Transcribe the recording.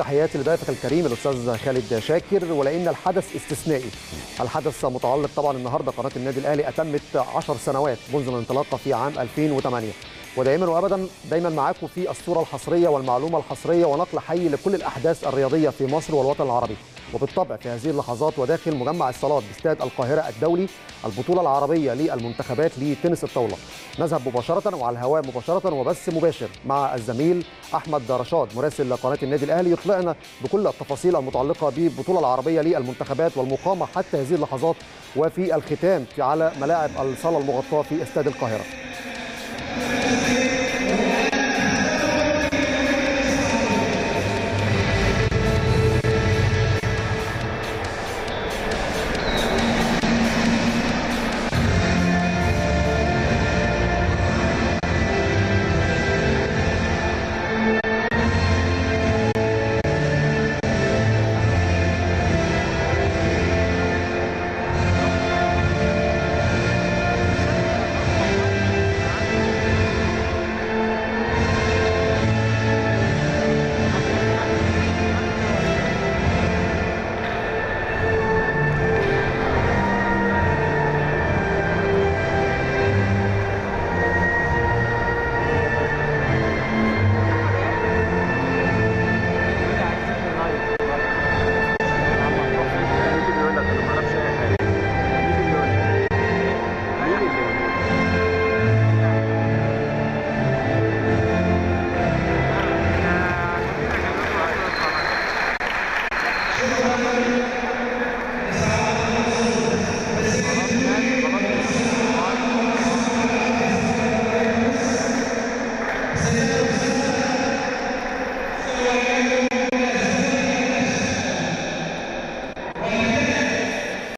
تحياتي لضيفك الكريم الاستاذ خالد شاكر ولان الحدث استثنائي الحدث متعلق طبعا النهارده قناه النادي الاهلي اتمت 10 سنوات منذ الانطلاقه في عام 2008 ودائما وابدا دايما معاكم في الصوره الحصريه والمعلومه الحصريه ونقل حي لكل الاحداث الرياضيه في مصر والوطن العربي وبالطبع في هذه اللحظات وداخل مجمع الصالات باستاد القاهره الدولي البطوله العربيه للمنتخبات لتنس الطاوله نذهب مباشره وعلى الهواء مباشره وبث مباشر مع الزميل احمد رشاد مراسل قناه النادي الاهلي يطلعنا بكل التفاصيل المتعلقه بالبطوله العربيه للمنتخبات والمقامه حتى هذه اللحظات وفي الختام على ملاعب الصاله المغطاه في استاد القاهره